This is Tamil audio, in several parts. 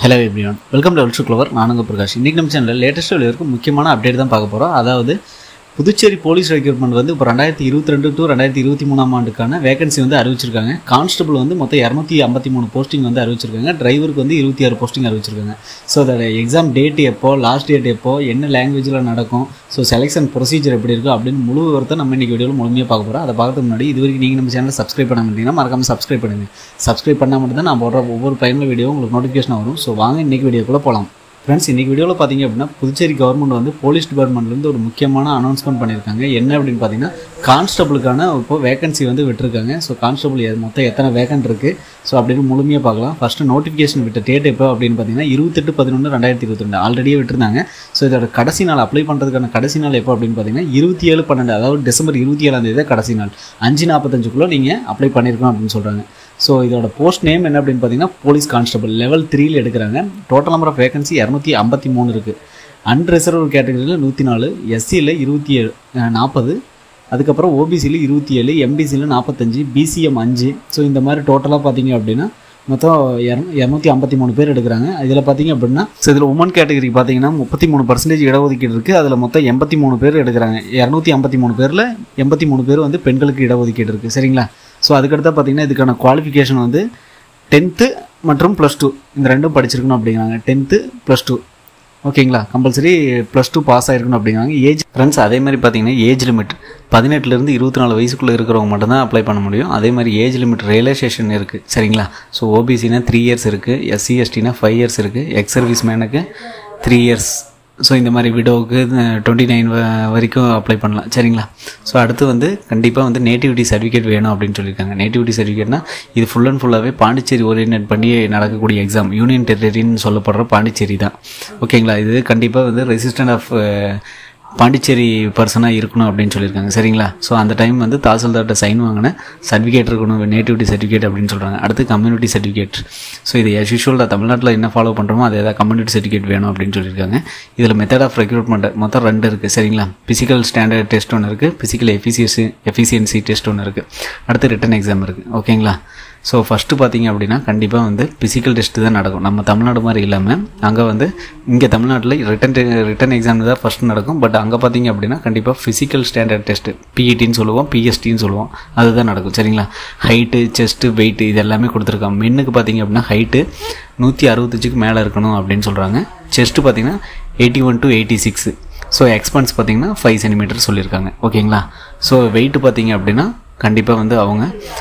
hello everyone welcome to Ultra Clover நானுங்க பிரகாஷ் இன்றைக்கி நம்ம சேனலில் லேட்டஸ்ட் இருக்கும் முக்கியமான அப்டேட் தான் பார்க்க போகிறோம் அதாவது புதுச்சேரி போலீஸ் ரெக்ரூட்மெண்ட் வந்து இப்போ ரெண்டாயிரத்தி இருபத்தி ரெண்டு டு ரெண்டாயிரத்தி இருபத்தி மூணாம் ஆண்டுக்கான வேகன்சி வந்து அறிவிச்சிருக்காங்க கான்ஸ்டபிள் வந்து மொத்தம் இரநூத்தி ஐம்பத்தி மூணு போஸ்டிங் வந்து அறிவிச்சிருக்காங்க டிரைவருக்கு வந்து இருபத்தி ஆறு போஸ்டிங் அறிவிச்சிருக்காங்க ஸோ அதோட எக்ஸாம் டேட் எப்போ லாஸ்ட் டேட் எப்போ என்ன லாங்குவேஜில் நடக்கும் ஸோ செலெக்ஷன் ப்ரொசீஜர் எப்படி இருக்கும் அப்படின்னு முழு விவரத்தை நம்ம இன்றைக்கி வீடியோவில் முழுமையாக பார்க்க போகிறோம் அதை பார்க்கறதுக்கு முன்னாடி இது வரைக்கும் நீங்கள் நம்ம சேனலை சப்ஸ்கிரைப் பண்ண மாட்டீங்கன்னா மறக்காம சப்ஸ்கிரைப் பண்ணுங்க சப்ஸ்கிரைப் பண்ணால் மட்டும் தான் நான் போடுற ஒவ்வொரு பயனுள்ள வீடியோ உங்களுக்கு நோட்டிஃபிகேஷன் வரும் ஸோ வாங்க இன்றைக்கி வீடியோக்குள்ளே போகலாம் ஃப்ரெண்ட்ஸ் இன்றைக்கி வீடியோவில் பார்த்தீங்க அப்படின்னா புதுச்சேரி கவர்மெண்ட் வந்து போலீஸ் டிபார்ட்மெண்ட்லேருந்து ஒரு முக்கியமான அனௌன்ஸ்மெண்ட் பண்ணியிருக்காங்க என்ன அப்படின்னு பார்த்தீங்கன்னா கான்ஸ்டபிளுக்கான இப்போ வேகன்சி வந்து விட்டுருக்காங்க ஸோ கான்ஸ்டபிள் எ- மொத்தம் எத்தனை வேகன்ட் இருக்குது ஸோ அப்படின்னு முழுமையாக பார்க்கலாம் ஃபஸ்ட்டு நோட்டிஃபிகேஷன் விட்ட டேட் எப்போ அப்படின்னு பார்த்தீங்கன்னா இருபத்தெட்டு பதினொன்று ரெண்டாயிரத்தி இருபத்தி ரெண்டு ஆல்ரெடியே விட்டுருந்தாங்க ஸோ இதோட கடைசி நாள் அப்ளை பண்ணுறதுக்கான கடைசி நாள் எப்போ அப்படின்னு பார்த்தீங்கன்னா இருபத்தி ஏழு பன்னெண்டு அதாவது டிசம்பர் இருபத்தி ஏழாம் தேதி தான் கடைசி நாள் அஞ்சு நாற்பத்தஞ்சுக்குள்ளே நீங்கள் அப்ளை பண்ணியிருக்கோம் அப்படின்னு சொல்கிறாங்க ஸோ இதோட போஸ்ட் நேம் என்ன அப்படின்னு பார்த்தீங்கன்னா போலீஸ் கான்ஸ்டபிள் லெவல் த்ரீல எடுக்கிறாங்க டோட்டல் நம்பர் ஆஃப் வேகன்சி இரநூத்தி ஐம்பத்தி மூணு இருக்குது அன்ரிசர்வ் கேட்டகரியில் நூற்றி நாலு எஸ்சியில் இருபத்தி ஏழு நாற்பது அதுக்கப்புறம் ஓபிசியில் இருபத்தி ஏழு எம்பிசியில் நாற்பத்தஞ்சு பிசிஎம் அஞ்சு ஸோ இந்த மாதிரி டோட்டலாக பார்த்தீங்க அப்படின்னா மொத்தம் இரநூ இரநூத்தி ஐம்பத்தி மூணு பேர் எடுக்கிறாங்க இதில் பார்த்தீங்க அப்படின்னா ஸோ இதில் உமன் கேட்டகரி பார்த்தீங்கன்னா முப்பத்தி மூணு பர்சன்டேஜ் இடஒதுக்கீடு இருக்குது அதில் மொத்தம் எண்பத்தி மூணு பேர் எடுக்கிறாங்க இரநூத்தி ஐம்பத்தி மூணு பேரில் எண்பத்தி மூணு பேர் வந்து பெண்களுக்கு இடஒதுக்கீடு இருக்குது சரிங்களா ஸோ அதுக்கடுத்து பார்த்தீங்கன்னா இதுக்கான குவாலிஃபிகேஷன் வந்து டென்த்து மற்றும் ப்ளஸ் டூ இந்த ரெண்டும் படிச்சிருக்கணும் அப்படிங்கிறாங்க டென்த்து ப்ளஸ் டூ ஓகேங்களா கம்பல்சரி ப்ளஸ் டூ பாஸ் ஆயிருக்கணும் அப்படிங்கிறாங்க ஏஜ் ஃப்ரெண்ட்ஸ் அதே மாதிரி பார்த்தீங்கன்னா ஏஜ் லிமிட் பதினெட்டுலேருந்து இருபத்தி நாலு வயசுக்குள்ளே இருக்கிறவங்க மட்டும்தான் அப்ளை பண்ண முடியும் அதே மாதிரி ஏஜ் லிமிட் ரியலைசேஷன் இருக்குது சரிங்களா ஸோ ஓபிசினா த்ரீ இயர்ஸ் இருக்குது எஸ்சி எஸ்டினா ஃபைவ் இயர்ஸ் இருக்குது எக்ஸ் சர்வீஸ் மேனுக்கு த்ரீ இயர்ஸ் ஸோ இந்த மாதிரி விடோவுக்கு டுவெண்ட்டி நைன் வரைக்கும் அப்ளை பண்ணலாம் சரிங்களா ஸோ அடுத்து வந்து கண்டிப்பாக வந்து நேட்டிவிட்டி சர்டிஃபிகேட் வேணும் அப்படின்னு சொல்லியிருக்காங்க நேட்டிவிட்டி சர்டிஃபிகேட்னா இது ஃபுல் அண்ட் ஃபுல்லாகவே பாண்டிச்சேரி ஓரியன்ட் பண்ணி நடக்கக்கூடிய எக்ஸாம் யூனியன் டெரிட்டரின்னு சொல்லப்படுற பாண்டிச்சேரி தான் ஓகேங்களா இது கண்டிப்பாக வந்து ரெசிஸ்டன்ட் ஆஃப் பாண்டிச்சேரி பர்சனாக இருக்கணும் அப்படின்னு சொல்லியிருக்காங்க சரிங்களா ஸோ அந்த டைம் வந்து தாசில்தார்கிட்ட சைன் வாங்கின சர்டிஃபிகேட் இருக்கணும் நேட்டிவிட்டி சர்டிஃபிகேட் அப்படின்னு சொல்கிறாங்க அடுத்து கம்யூனிட்டி சர்டிஃபிகேட் ஸோ இது as usual தான் தமிழ்நாட்டில் என்ன ஃபாலோ பண்ணுறோமோ அதே தான் கம்யூனிட்டி சர்டிஃபிகேட் வேணும் அப்படின்னு சொல்லியிருக்காங்க இதில் மெத்தட் ஆஃப் ரெக்ரூட்மெண்ட் மொத்தம் ரெண்டு இருக்குது சரிங்களா ஃபிசிக்கல் ஸ்டாண்டர்ட் டெஸ்ட் ஒன்று இருக்குது ஃபிசிக்கல் எஃபிசியன்சி எஃபிசியன்சி டெஸ்ட் ஒன்று இருக்குது அடுத்து ரிட்டன் எக்ஸாம் இருக்குது ஓகேங்களா ஸோ ஃபஸ்ட்டு பார்த்தீங்க அப்படின்னா கண்டிப்பாக வந்து ஃபிசிக்கல் டெஸ்ட்டு தான் நடக்கும் நம்ம தமிழ்நாடு மாதிரி இல்லாமல் அங்கே வந்து இங்கே தமிழ்நாட்டில் ரிட்டன் ரிட்டன் எக்ஸாம் தான் ஃபஸ்ட்டு நடக்கும் பட் அங்கே பார்த்தீங்க அப்படின்னா கண்டிப்பாக ஃபிசிக்கல் ஸ்டாண்டர்ட் டெஸ்ட்டு பிஇடின்னு சொல்லுவோம் பிஎஸ்டின்னு சொல்லுவோம் அதுதான் நடக்கும் சரிங்களா ஹைட்டு செஸ்ட்டு வெயிட்டு இது எல்லாமே கொடுத்துருக்காங்க மென்னுக்கு பார்த்தீங்க அப்படின்னா ஹைட்டு நூற்றி அறுபத்தஞ்சுக்கு மேலே இருக்கணும் அப்படின்னு சொல்கிறாங்க செஸ்ட்டு பார்த்தீங்கன்னா eighty one to eighty six so expansion பார்த்தீங்கன்னா ஃபைவ் சென்டிமீட்டர் சொல்லியிருக்காங்க ஓகேங்களா ஸோ வெயிட்டு பார்த்தீங்க அப்படின்னா கண்டிப்பாக வந்து அவங்க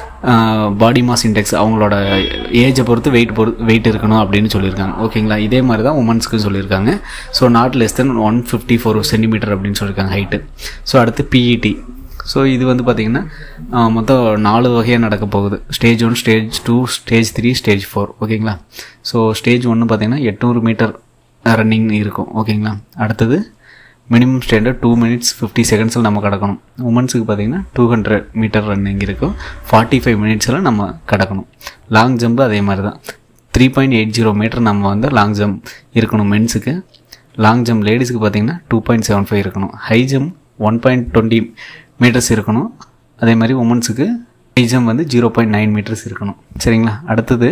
பாடி மாஸ் இண்டெக்ஸ் அவங்களோட ஏஜை பொறுத்து வெயிட் பொறுத்து வெயிட் இருக்கணும் அப்படின்னு சொல்லியிருக்காங்க ஓகேங்களா இதே மாதிரி தான் உமன்ஸ்க்கு சொல்லியிருக்காங்க so not less than one fifty four centimetre அப்படின்னு சொல்லியிருக்காங்க ஹைட்டு ஸோ அடுத்து பிஇடி ஸோ இது வந்து பார்த்திங்கன்னா மொத்தம் நாலு வகையாக நடக்க போகுது stage one stage two stage three stage four ஓகேங்களா ஸோ ஸ்டேஜ் ஒன்று பார்த்திங்கன்னா எட்நூறு மீட்டர் ரன்னிங் இருக்கும் ஓகேங்களா அடுத்தது minimum standard two minutes fifty செகண்ட்ஸில் நம்ம கிடக்கணும் உமன்ஸுக்கு பார்த்தீங்கன்னா டூ ஹண்ட்ரட் மீட்டர் ரன்னிங் இருக்கும் ஃபார்ட்டி ஃபைவ் மினிட்ஸில் நம்ம கிடக்கணும் லாங் ஜம்ப் அதே மாதிரி தான் three point eight zero metre நம்ம வந்து லாங் ஜம்ப் இருக்கணும் மென்ஸுக்கு லாங் ஜம்ப் லேடிஸுக்கு பார்த்தீங்கன்னா டூ பாயிண்ட் செவன் ஃபைவ் இருக்கணும் high jump one point twenty metres இருக்கணும் அதே மாதிரி உமன்ஸுக்கு ஹை ஜம்ப் வந்து ஜீரோ பாயிண்ட் நைன் மீட்டர்ஸ் இருக்கணும் சரிங்களா அடுத்தது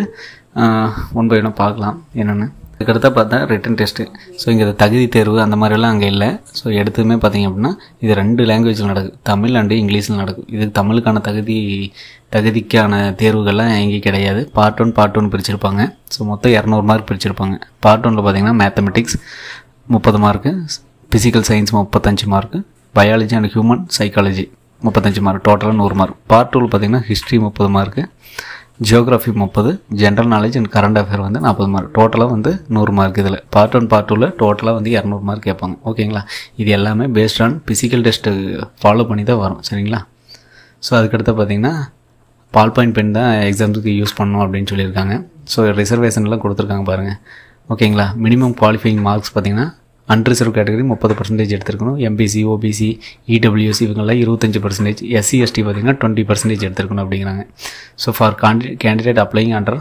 ஒன் பை ஒன்று பார்க்கலாம் என்னென்னு அதுக்கடுத்தா பார்த்தா ரிட்டன் டெஸ்ட்டு ஸோ இங்கே தகுதி தேர்வு அந்த மாதிரிலாம் அங்கே இல்லை ஸோ எடுத்ததுமே பார்த்தீங்க அப்படின்னா இது ரெண்டு லாங்குவேஜில் நடக்கும் தமிழ் அண்டு இங்கிலீஷில் நடக்கும் இது தமிழுக்கான தகுதி தகுதிக்கான தேர்வுகள்லாம் எங்கேயும் கிடையாது பார்ட் ஒன் பார்ட் ஒன் பிரிச்சிருப்பாங்க ஸோ மொத்தம் இரநூறு மார்க் பிரிச்சிருப்பாங்க பார்ட் ஒனில் பார்த்தீங்கன்னா மேத்தமெட்டிக்ஸ் முப்பது மார்க்கு ஃபிசிக்கல் சயின்ஸ் முப்பத்தஞ்சு mark biology and human psychology முப்பத்தஞ்சு மார்க் டோட்டலாக நூறு மார்க் பார்ட் டூவில் பார்த்தீங்கன்னா ஹிஸ்ட்ரி முப்பது மார்க்கு ஜியோகிராஃபி முப்பது general knowledge and current affair வந்து நாற்பது மார்க் டோட்டலாக வந்து நூறு மார்க் இதில் பார்ட் ஒன் பார்ட் டூவில் டோட்டலாக வந்து இரநூறு மார்க் கேட்பாங்க ஓகேங்களா இது எல்லாமே based on physical test follow பண்ணி தான் வரும் சரிங்களா ஸோ அதுக்கடுத்து பார்த்தீங்கன்னா பால் பாயிண்ட் பென் தான் எக்ஸாம்ஸுக்கு யூஸ் பண்ணணும் அப்படின்னு சொல்லியிருக்காங்க ஸோ ரிசர்வேஷன்லாம் கொடுத்துருக்காங்க பாருங்கள் ஓகேங்களா மினிமம் குவாலிஃபைங் மார்க்ஸ் பார்த்தீங்கன்னா அன்ரிசர்வ் கேட்டகரி முப்பது பர்சன்டேஜ் எடுத்துருக்கணும் எம்பிசி ஓபிசி இடபிள்யூசி இவங்கெல்லாம் இருபத்தஞ்சி பர்சன்டேஜ் எஸ்சி எஸ்டி பார்த்தீங்கன்னா டுவெண்ட்டி பர்சன்டேஜ் எடுத்துருக்கணும் அப்படிங்கிறாங்க so for candi candidate applying under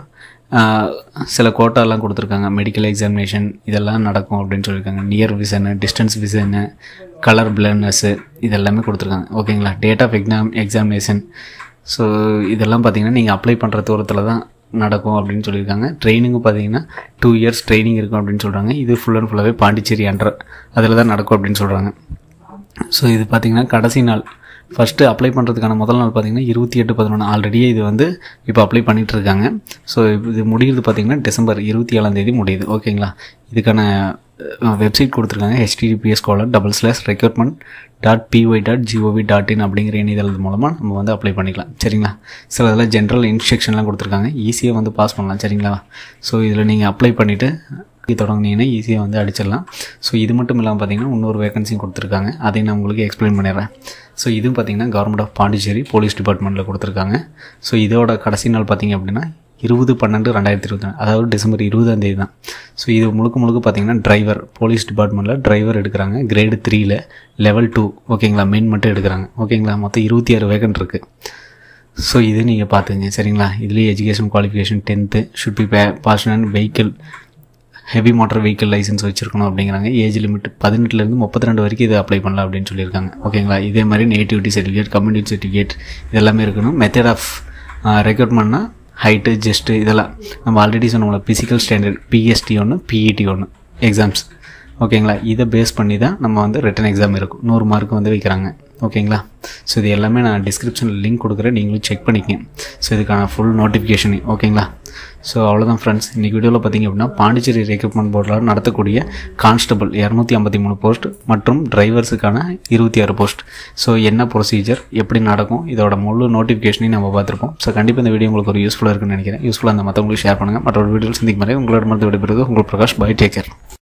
சில கோட்டாலாம் கொடுத்துருக்காங்க மெடிக்கல் எக்ஸாமினேஷன் இதெல்லாம் நடக்கும் அப்படின்னு சொல்லியிருக்காங்க near vision distance vision colour blindness இதெல்லாமே கொடுத்துருக்காங்க ஓகேங்களா date of exam examination so இதெல்லாம் பார்த்தீங்கன்னா நீங்கள் அப்ளை பண்ணுற தூரத்தில் தான் நடக்கும் அப்படின்னு சொல்லியிருக்காங்க ட்ரைனிங்கும் பார்த்தீங்கன்னா டூ இயர்ஸ் ட்ரைனிங் இருக்கும் அப்படின்னு சொல்கிறாங்க இது ஃபுல் அண்ட் ஃபுல்லாகவே பாண்டிச்சேரி அண்டர் அதில் தான் நடக்கும் அப்படின்னு சொல்கிறாங்க ஸோ இது பார்த்தீங்கன்னா கடைசி நாள் ஃபஸ்ட்டு அப்ளை பண்ணுறதுக்கான முதல் நாள் பார்த்தீங்கன்னா இருபத்தி எட்டு பதினொன்று ஆல்ரெடியே இது வந்து இப்போ அப்ளை பண்ணிகிட்டு இருக்காங்க ஸோ இது முடியுது பார்த்தீங்கன்னா டிசம்பர் இருபத்தி ஏழாம் தேதி முடியுது ஓகேங்களா இதுக்கான வெப்சைட் கொடுத்துருக்காங்க HTTPS colon double slash recruitment dot PY dot GOV dot in அப்படிங்கிற இணையதளம் மூலமாக நம்ம வந்து அப்ளை பண்ணிக்கலாம் சரிங்களா சில இதெல்லாம் ஜென்ரல் இன்ஸ்ட்ரக்ஷன்லாம் கொடுத்துருக்காங்க ஈஸியாக வந்து பாஸ் பண்ணலாம் சரிங்களா ஸோ இதில் நீங்கள் அப்ளை பண்ணிவிட்டு தொடங்கினீங்கன்னா ஈஸியாக வந்து அடிச்சிடலாம் ஸோ இது மட்டும் இல்லாமல் பார்த்தீங்கன்னா இன்னொரு வேகன்சியும் கொடுத்துருக்காங்க அதையும் நான் உங்களுக்கு எக்ஸ்பிளைன் பண்ணிடுறேன் ஸோ இதுவும் பார்த்தீங்கன்னா கவர்மெண்ட் ஆஃப் பாண்டிச்சேரி போலீஸ் டிபார்ட்மெண்ட்டில் கொடுத்துருக்காங்க ஸோ இதோட கடைசி நாள் பார்த்தீங்க அப்படின்னா இருபது பன்னெண்டு ரெண்டாயிரத்தி இருபத்தி நாலு அதாவது டிசம்பர் இருபதாம் தேதி தான் ஸோ இது முழுக்க முழுக்க பார்த்தீங்கன்னா டிரைவர் போலீஸ் டிபார்ட்மெண்ட்டில் டிரைவர் எடுக்கிறாங்க கிரேடு த்ரீல லெவல் டூ ஓகேங்களா மெயின் மட்டும் எடுக்கிறாங்க ஓகேங்களா மொத்தம் இருபத்தி ஆறு வேகன்ட் இருக்குது ஸோ இது நீங்கள் பார்த்துங்க சரிங்களா இதுலேயே education qualification tenth should be pay passion and vehicle heavy motor vehicle licence வச்சிருக்கணும் அப்படிங்கிறாங்க ஏஜ் லிமிட் பதினெட்டுலேருந்து முப்பத்தி ரெண்டு வரைக்கும் இது அப்ளை பண்ணலாம் அப்படின்னு சொல்லியிருக்காங்க ஓகேங்களா இதே மாதிரி நேட்டிவிட்டி சர்டிஃபிகேட் கம்யூனிட்டி சர்டிஃபிகேட் இதெல்லாமே இருக்கணும் மெத்தட் ஆஃப் ரெக்ரூட்மெண்ட்னா ஹைட்டு ஜெஸ்ட்டு இதெல்லாம் நம்ம ஆல்ரெடி சொன்னோம்ல ஃபிசிக்கல் ஸ்டாண்டர்ட் பிஎஸ்டி ஒன்று பிஇடி ஒன்று எக்ஸாம்ஸ் ஓகேங்களா இதை பேஸ் பண்ணி தான் நம்ம வந்து ரிட்டன் எக்ஸாம் இருக்கும் நூறு மார்க் வந்து வைக்கிறாங்க ஓகேங்களா ஸோ இது எல்லாமே நான் டிஸ்கிரிப்ஷனில் லிங்க் கொடுக்குறேன் நீங்களும் செக் பண்ணிக்கங்க ஸோ இதுக்கான ஃபுல் நோட்டிஃபிகேஷன் ஓகேங்களா ஸோ அவ்வளோதான் ஃப்ரெண்ட்ஸ் இன்றைக்கி வீடியோவில் பார்த்தீங்க அப்படின்னா பாண்டிச்சேரி ரெக்ரூட்மெண்ட் போர்டில் நடத்தக்கூடிய கான்ஸ்டபிள் இரநூத்தி ஐம்பத்தி மூணு போஸ்ட் மற்றும் டிரைவர்ஸுக்கான இருபத்தி ஆறு போஸ்ட் ஸோ என்ன ப்ரொசீஜர் எப்படி நடக்கும் இதோட முழு நோட்டிஃபிகேஷனையும் நம்ம பார்த்துருப்போம் ஸோ கண்டிப்பாக இந்த வீடியோ உங்களுக்கு ஒரு யூஸ்ஃபுல்லாக இருக்குன்னு நினைக்கிறேன் யூஸ்ஃபுல்லாக அந்த மற்றவங்களுக்கு ஷேர் பண்ணுங்கள் மற்றொரு வீடியோ சந்திக்கும் வரை உங்களோட மருந்து விடைபெறுவது உங்கள் பிரகாஷ் பை டேக்கர்